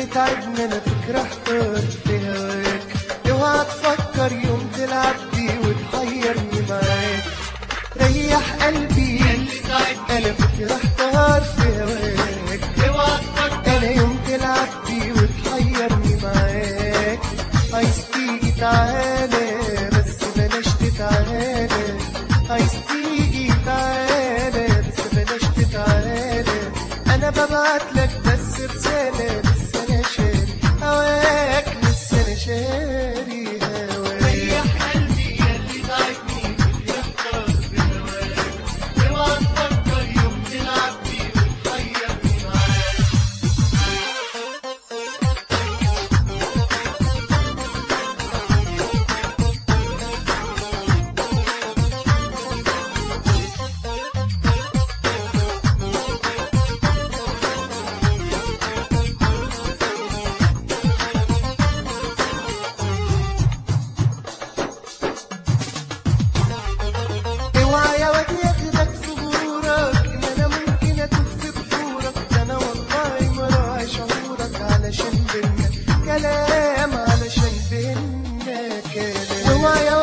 تعبنا انا فكرة احتار في هواك اوعى تفكر يوم تلعب بي وتحيرني معاك ريح قلبي انا فكرة احتار في هواك انا يوم تلعب بي وتحيرني معاك عايز تيجي تعالى بس بلاش تتعالى عايز تيجي تعالى بس بلاش تتعالى انا ببعت لك بس رسالة لسه انا شاري هواك لسه انا شاري هواك ريح قلبي ياللي تعبني يحتار بهواك اوعى تفكر يوم تلعب بيه وتحيرني معاك اوعى يا واد ياخدك صبورك ان انا ممكن اتوب في بحورك ده انا والله مراعي شعورك علشان بينا كلام علشان بينا كلام اوعى يا